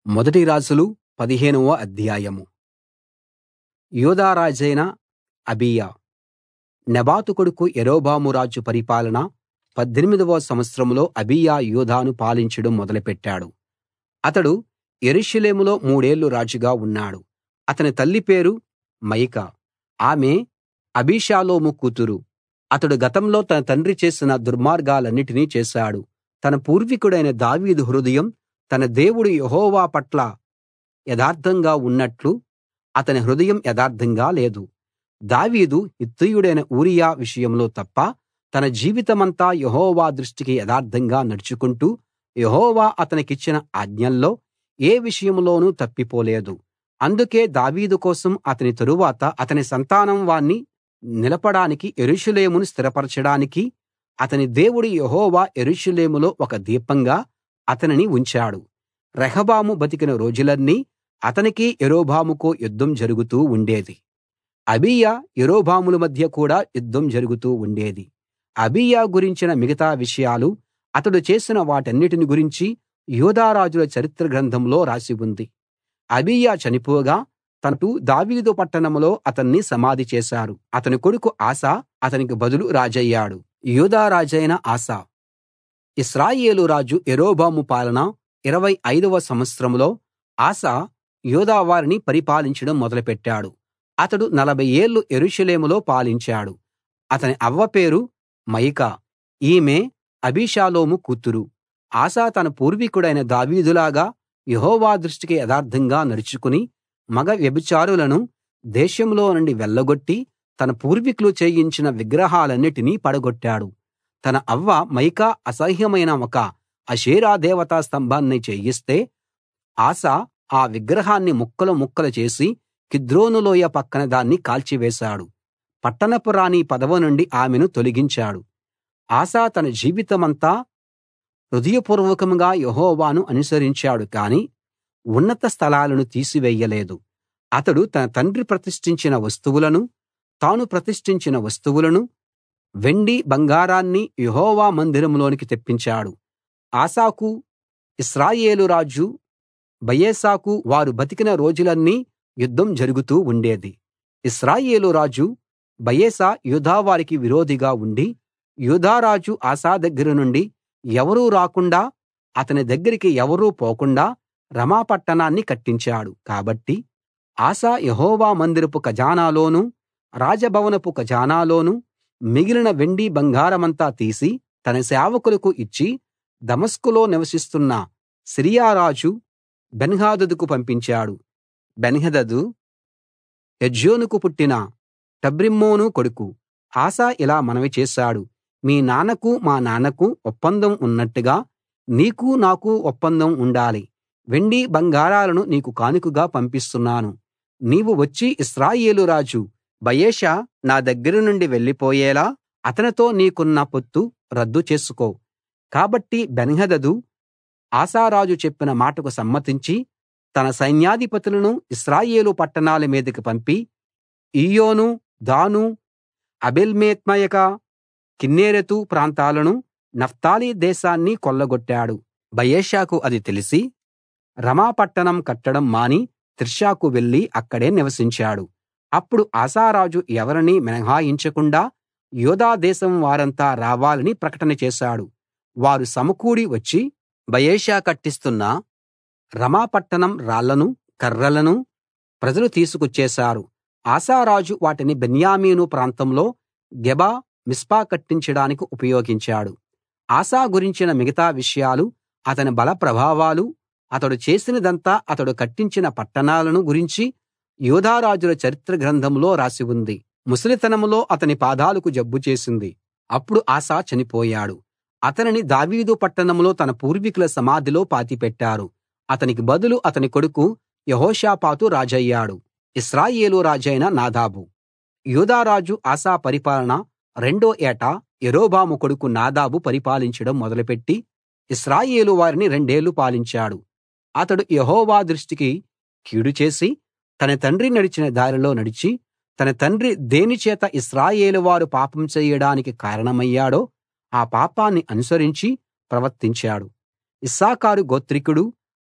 మొదటి రాజులు పదిహేనవ అధ్యాయం యూదా రాజైన అబీయా నెబాతు కొడుకు యరొబాము రాజు పరిపాలన పద్దెనిమిదవ సంవత్సరంలో అబీయా యూదాను పాలించడం మొదలుపెట్టాడు అతడు యెరూషలేములో మూడేళ్ళు రాజుగా ఉన్నాడు అతని తల్లి పేరు మయకా ఆమె అబీషాలోము కూతురు అతడు గతంలో తన తండ్రి చేసిన దుర్మార్గాలన్నిటినీ చేశాడు తన పూర్వీకుడైన దావీదు హృదయం తన దేవుడు యెహోవా పట్ల యథార్థంగా ఉన్నట్లు అతని హృదయం యథార్థంగా లేదు దావీదు హిత్తీయుడైన ఊరియా విషయంలో తప్ప తన జీవితమంతా యెహోవా దృష్టికి యథార్థంగా నడుచుకుంటూ యెహోవా అతనికిచ్చిన ఆజ్ఞల్లో ఏ విషయంలోనూ తప్పిపోలేదు అందుకే దావీదు కోసం అతని తరువాత అతని సంతానం వాణ్ణి నిలపడానికి యెరూషలేమును స్థిరపరచడానికి అతని దేవుడు యెహోవా యెరూషలేములో ఒక దీపంగా అతనిని ఉంచాడు రెహబాము బతికిన రోజులన్నీ అతనికీ యరొబాముకూ యుద్ధం జరుగుతూ ఉండేది అబీయా యరొబాముల మధ్య కూడా యుద్ధం జరుగుతూ ఉండేది అబీయా గురించిన మిగతా విషయాలు అతడు చేసిన వాటన్నిటిని గురించి యూదా రాజుల చరిత్ర గ్రంథంలో రాసి ఉంది అబీయా చనిపోగా తనటు దావీదు పట్టణంలో అతన్ని సమాధి చేశారు అతని కొడుకు ఆసా అతనికి బదులు రాజయ్యాడు యూదా రాజైన ఆసా ఇశ్రాయేలు రాజు యరొబాము పాలన ఇరవై ఐదవ సంవత్సరంలో ఆసా యూదా వారిని పరిపాలించడం మొదలుపెట్టాడు అతడు నలభై ఏళ్ళు యెరూషలేములో పాలించాడు అతని అవ్వ పేరు మయకా ఈమె అబీషాలోము కూతురు ఆసా తన పూర్వీకుడైన దావీదులాగా యెహోవా దృష్టికి యథార్థంగా నడుచుకుని మగ వ్యభిచారులను దేశంలో నుండి వెళ్ళగొట్టి తన పూర్వీకులు చేయించిన విగ్రహాలన్నిటినీ పడగొట్టాడు తన అవ్వ మయకా అసహ్యమైన ఒక అషేరా దేవతా స్తంభాన్ని చేయిస్తే ఆసా ఆ విగ్రహాన్ని ముక్కలు ముక్కలు చేసి కిద్రోను లోయ పక్కన దాన్ని కాల్చివేశాడు పట్టణపు రాణి పదవి నుండి ఆమెను తొలగించాడు ఆసా తన జీవితమంతా హృదయపూర్వకంగా యెహోవాను అనుసరించాడు కాని ఉన్నత స్థలాలను తీసివేయలేదు అతడు తన తండ్రి ప్రతిష్ఠించిన వస్తువులను తాను ప్రతిష్ఠించిన వస్తువులను వెండి బంగారాన్ని యెహోవా మందిరంలోనికి తెప్పించాడు ఆసాకు ఇశ్రాయేలు రాజు బయెషాకు వారు బతికిన రోజులన్నీ యుద్ధం జరుగుతూ ఉండేది ఇశ్రాయేలు రాజు బయెషా యూదా వారికి విరోధిగా ఉండి యూదా రాజు ఆసా దగ్గర నుండి ఎవరూ రాకుండా అతని దగ్గరికి ఎవరూ పోకుండా రమా పట్టణాన్ని కట్టించాడు కాబట్టి ఆసా యెహోవా మందిరపు ఖజానాలోనూ రాజభవనపు ఖజానాలోనూ మిగిలిన వెండి బంగారమంతా తీసి తన సేవకులకు ఇచ్చి దమస్కులో నివసిస్తున్న సిరియా రాజు బెన్హదదుకు పంపించాడు బెన్హదదు హెజ్యోనుకు పుట్టిన టబ్రిమ్మోను కొడుకు ఆసా ఇలా మనవి చేశాడు మీ నాన్నకు మా నాన్నకు ఒప్పందం ఉన్నట్టుగా నీకు నాకు ఒప్పందం ఉండాలి వెండి బంగారాలను నీకు కానుకగా పంపిస్తున్నాను నీవు వచ్చి ఇశ్రాయేలు రాజు బయెషా నా దగ్గర నుండి వెళ్ళిపోయేలా అతనితో నీకున్న పొత్తు రద్దు చేసుకో కాబట్టి బెన్హదదు ఆసారాజు చెప్పిన మాటకు సమ్మతించి తన సైన్యాధిపతులను ఇశ్రాయేలు పట్టణాల మీదికి పంపి ఈయోను దాను అబెల్మేత్మయకా కిన్నెరెతు ప్రాంతాలను నఫ్తాలి దేశాన్ని కొల్లగొట్టాడు బయెషాకు అది తెలిసి రమా పట్టణం కట్టడం మాని తిర్సాకు వెళ్లి అక్కడే నివసించాడు అప్పుడు ఆసారాజు ఎవరినీ మినహాయించకుండా యూదా దేశం వారంతా రావాలని ప్రకటన చేశాడు వారు సమకూడి వచ్చి బయెషా కట్టిస్తున్న రమా పట్టణం రాళ్లను కర్రలను ప్రజలు తీసుకొచ్చేశారు ఆసారాజు వాటిని బెన్యామీను ప్రాంతంలో గెబా మిస్పా కట్టించడానికి ఉపయోగించాడు ఆసా గురించిన మిగతా విషయాలు అతని బల ప్రభావాలు అతడు చేసినదంతా అతడు కట్టించిన పట్టణాలను గురించి యూదా రాజుల చరిత్ర గ్రంథంలో రాసి ఉంది ముసలితనంలో అతని పాదాలకు జబ్బు చేసింది అప్పుడు ఆసా చనిపోయాడు అతనిని దావీదు పట్టణంలో తన పూర్వీకుల సమాధిలో పాతిపెట్టారు అతనికి బదులు అతని కొడుకు యెహోషాపాతు రాజయ్యాడు ఇశ్రాయేలు రాజైన నాదాబు యూదా రాజు ఆసా పరిపాలన రెండో ఏట యరొబాము కొడుకు నాదాబు పరిపాలించడం మొదలుపెట్టి ఇశ్రాయేలు వారిని రెండేళ్లు పాలించాడు అతడు యెహోవా దృష్టికి కీడు చేసి తన తండ్రి నడిచిన దారిలో నడిచి తన తండ్రి దేనిచేత ఇశ్రాయేలు వారు పాపం చేయడానికి కారణమయ్యాడో ఆ పాపాన్ని అనుసరించి ప్రవర్తించాడు ఇశ్శాఖారు గోత్రికుడు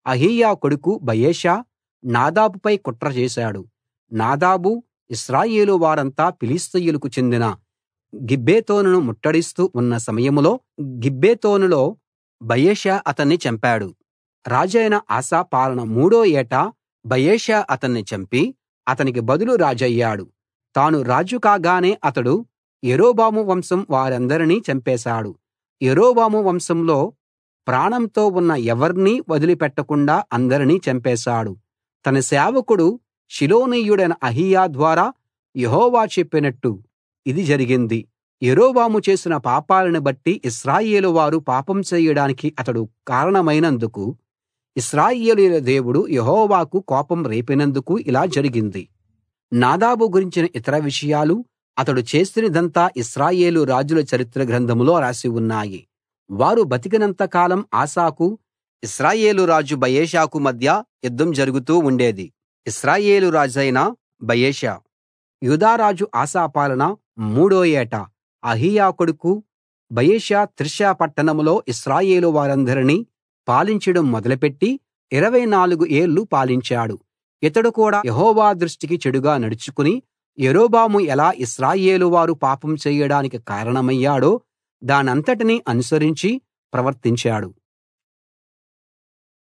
అహీయా కొడుకు బయెషా నాదాబుపై కుట్ర చేశాడు నాదాబు ఇశ్రాయేలు వారంతా ఫిలిష్తీయులకు చెందిన గిబ్బెతోనును ముట్టడిస్తూ ఉన్న సమయంలో గిబ్బెతోనులో బయెషా అతన్ని చంపాడు రాజైన ఆసా పాలన మూడో ఏట బయెషా అతన్ని చంపి అతనికి బదులు రాజయ్యాడు తాను రాజు కాగానే అతడు యరొబాము వంశం వారందరినీ చంపేశాడు యరొబాము వంశంలో ప్రాణంతో ఉన్న ఎవర్నీ వదిలిపెట్టకుండా అందరినీ చంపేశాడు తన సేవకుడు షిలోనీయుడైన అహీయా ద్వారా యెహోవా చెప్పినట్టు ఇది జరిగింది యరొబాము చేసిన పాపాలను బట్టి ఇశ్రాయేలు వారు పాపం చేయడానికి అతడు కారణమైనందుకు ఇశ్రాయేలీయుల దేవుడు యెహోవాకు కోపం రేపినందుకు ఇలా జరిగింది నాదాబు గురించిన ఇతర విషయాలు అతడు చేసినదంతా ఇశ్రాయేలు రాజుల చరిత్ర గ్రంథంలో రాసి ఉన్నాయి వారు బతికినంత కాలం ఆసాకు ఇశ్రాయేలు రాజు బయెషాకు మధ్య యుద్ధం జరుగుతూ ఉండేది ఇశ్రాయేలు రాజైన బయెషా యూదారాజు ఆసా పాలన మూడో ఏట అహీయా కొడుకు బయెషా తిర్సా పట్టణంలో ఇశ్రాయేలు వారందరినీ పాలించడం మొదలుపెట్టి ఇరవై నాలుగు ఏళ్ళు పాలించాడు ఇతడు కూడా యెహోవా దృష్టికి చెడుగా నడుచుకుని యరొబాము ఎలా ఇశ్రాయేలు వారు పాపం చేయడానికి కారణమయ్యాడో దానంతటినీ అనుసరించి ప్రవర్తించాడు